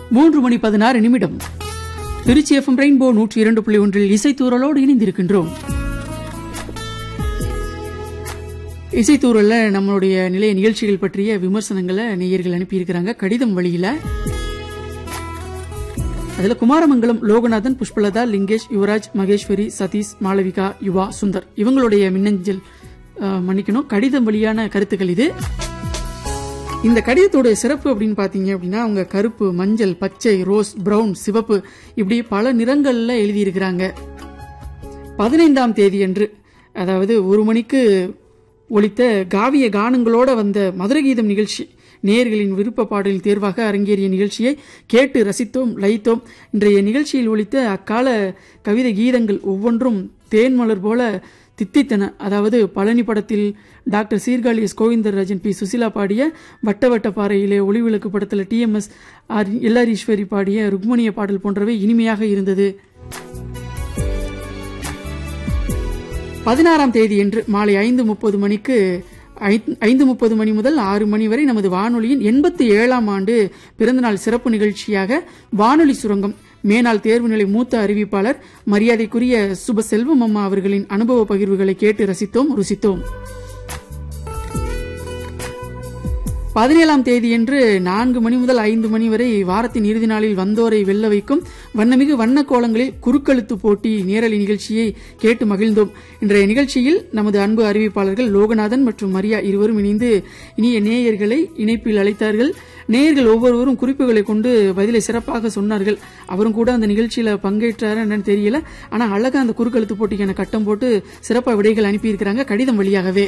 மூன்று மணி பதினாறு நிமிடம் திருச்சி எஃப்எம் ரெயின்போ நூற்றி இரண்டு புள்ளி ஒன்றில் இசைத்தூரலோடு இணைந்திருக்கின்றோம் இசைத்தூரல்ல நம்மளுடைய நிலைய நிகழ்ச்சிகள் பற்றிய விமர்சனங்களை நேயர்கள் அனுப்பியிருக்கிறாங்க கடிதம் வழியில அதுல குமாரமங்கலம் லோகநாதன் புஷ்பலதா லிங்கேஷ் யுவராஜ் மகேஸ்வரி சதீஷ் மாளவிகா யுவா சுந்தர் இவங்களுடைய மின்னஞ்சல் அஹ், மன்னிக்கணும் கடிதம் வழியான கருத்துக்கள் இது இந்த கடிதத்தோட சிறப்பு அப்படின்னு பாத்தீங்க அப்படின்னா அவங்க கருப்பு மஞ்சள் பச்சை ரோஸ் பிரவுன் சிவப்பு இப்படி பல நிறங்கள்ல எழுதியிருக்கிறாங்க பதினைந்தாம் தேதியன்று அதாவது ஒரு மணிக்கு ஒலித்த காவிய கானங்களோட வந்த மதுரை கீதம் நிகழ்ச்சி நேயர்களின் விருப்ப பாடலில் தேர்வாக அரங்கேறிய நிகழ்ச்சியை கேட்டு ரசித்தோம் லயித்தோம் இன்றைய நிகழ்ச்சியில் ஒலித்த அக்கால கவிதை கீதங்கள் ஒவ்வொன்றும் தேன்மலர் போல தித்தித்தன அதாவது பழனி படத்தில் doctor Sirkazhi S Govindarajan P Susheela பாடிய வட்ட வட்ட பாறையிலே ஒளிவிளக்கு படத்தில் டிஎம்எஸ் ஆர் எல்ஆர் ஈஸ்வரி பாடிய ருக்மணிய பாடல் போன்றவை இனிமையாக இருந்தது பதினாறாம் தேதியன்று மாலை ஐந்து முப்பது மணிக்கு ஐந்து- ஐந்து முப்பது மணி முதல் ஆறு மணி வரை நமது வானொலியின் எண்பத்தி ஏழாம் ஆண்டு பிறந்தநாள் சிறப்பு நிகழ்ச்சியாக வானொலி சுரங்கம் மேனாள் தேர்வு நிலை மூத்த அறிவிப்பாளர் மரியாதைக்குரிய சுப செல்வம் அம்மா அவர்களின் அனுபவ பகிர்வுகளை கேட்டு ரசித்தோம் ருசித்தோம் பதினேழாம் தேதியன்று நான்கு மணி முதல் ஐந்து மணி வரை வாரத்தின் இறுதி நாளில் வந்தோரை வெல்ல வைக்கும் வண்ணமிகு வண்ண கோலங்களில் குறுக்கெழுத்து போட்டி நேரலை நிகழ்ச்சியை கேட்டு மகிழ்ந்தோம் இன்றைய நிகழ்ச்சியில் நமது அன்பு அறிவிப்பாளர்கள் லோகநாதன் மற்றும் மரியா இருவரும் இணைந்து இனிய நேயர்களை இணைப்பில் அழைத்தார்கள் நேயர்கள் ஒவ்வொருவரும் குறிப்புகளை கொண்டு பதிலை சிறப்பாக சொன்னார்கள் அவரும் கூட அந்த நிகழ்ச்சியில பங்கேற்றாரு என்னன்னு தெரியல ஆனா அழகா அந்த குறுக்கெழுத்து போட்டிக்கான கட்டம் போட்டு சிறப்பா விடைகள் அனுப்பியிருக்கிறாங்க கடிதம் வழியாகவே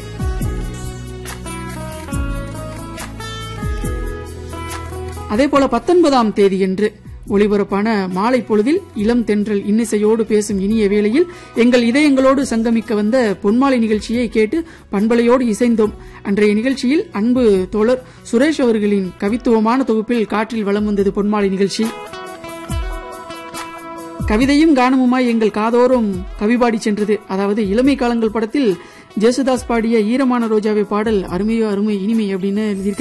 அதே போல பத்தொன்பதாம் தேதியன்று ஒளிபரப்பான மாலை பொழுதில் இளம் தென்றல் இன்னிசையோடு பேசும் இனிய வேளையில் எங்கள் இதயங்களோடு சங்கமிக்க வந்த பொன்மாலை நிகழ்ச்சியை கேட்டு பண்பலையோடு இசைந்தோம் அன்றைய நிகழ்ச்சியில் அன்பு தோழர் சுரேஷ் அவர்களின் கவித்துவமான தொகுப்பில் காற்றில் வலம் வந்தது பொன்மாலை நிகழ்ச்சி கவிதையும் கானமுமாய் எங்கள் காதோறும் கவிபாடி சென்றது அதாவது இளமை காலங்கள் படத்தில் ஜேசுதாஸ் பாடிய ஈரமான ரோஜாவை பாடல் அருமையோ அருமை இனிமை அப்படின்னு எழுதியிருக்காங்க